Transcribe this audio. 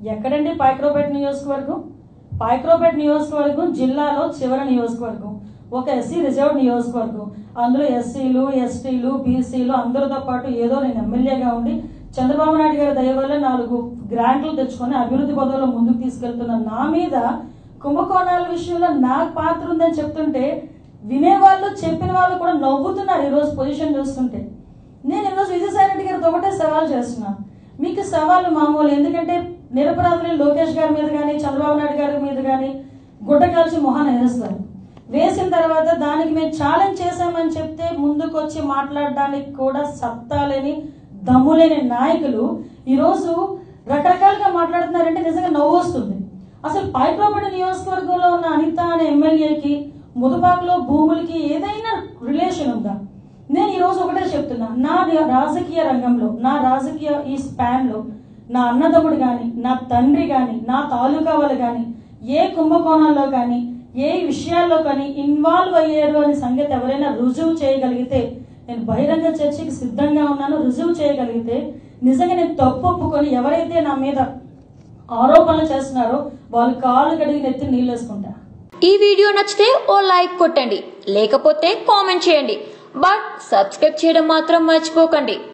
ఎక్కడండి పాయక్రోపేట నియోజకవర్గం పాయక్రోపేట నియోజకవర్గం జిల్లాలో చివరి నియోజకవర్గం ఒక ఎస్సీ రిజర్వ్ నియోజకవర్గం అందులో ఎస్సీలు ఎస్టీలు బీసీలు అందరితో పాటు ఏదో నేను ఎమ్మెల్యేగా ఉండి చంద్రబాబు నాయుడు గారి దయ వల్ల నాలుగు గ్రాంట్లు తెచ్చుకొని అభివృద్ధి పదవుల్లో ముందుకు తీసుకెళ్తున్న నా మీద కుంభకోణాల విషయంలో నాకు పాత్ర ఉందని చెప్తుంటే వినేవాళ్ళు చెప్పిన వాళ్ళు కూడా నవ్వుతున్నారు ఈరోజు పొజిషన్ చూస్తుంటే నేను ఈరోజు విజయసాయి రెడ్డి గారితో ఒకటే సవాల్ చేస్తున్నాను మీకు సవాళ్ళు మామూలు ఎందుకంటే నిరపరాధులు లోకేష్ గారి మీద కానీ చంద్రబాబు నాయుడు గారి మీద కానీ గుడ్డ కాల్చి మొహాన్ని వేస్తారు వేసిన తర్వాత దానికి మేము ఛాలెంజ్ చేశామని చెప్తే ముందుకు వచ్చి మాట్లాడడానికి కూడా సత్తా లేని దమ్ము లేని నాయకులు ఈరోజు రకరకాలుగా మాట్లాడుతున్నారంటే నిజంగా నవ్వు వస్తుంది అసలు పైప్రోపడి నియోజకవర్గంలో ఉన్న అనిత అనే ఎమ్మెల్యేకి ముదుబాకులో భూములకి ఏదైనా రిలేషన్ ఉందా నేను ఈరోజు ఒకటే చెప్తున్నా నా రి- రాజకీయ రంగంలో నా రాజకీయ ఈ స్పాన్ లో నా అన్నదమ్ముడు కానీ నా తండ్రి కానీ నా తాలూకా వాళ్ళు కానీ ఏ కుంభకోణాల్లో కానీ ఏ విషయాల్లో కానీ ఇన్వాల్వ్ అయ్యారు అనే సంగతి ఎవరైనా రుజువు చేయగలిగితే నేను బహిరంగ చర్చకి సిద్ధంగా ఉన్నాను రుజువు చేయగలిగితే నిజంగా నేను తప్పు ఒప్పుకొని ఎవరైతే నా మీద ఆరోపణలు చేస్తున్నారో వాళ్ళు కాళ్ళు కడిగి నెత్తి నీళ్ళు వేసుకుంటా ఈ వీడియో నచ్చితే ఓ లైక్ కొట్టండి లేకపోతే కామెంట్ చేయండి బట్ సబ్స్క్రైబ్ చేయడం మాత్రం మర్చిపోకండి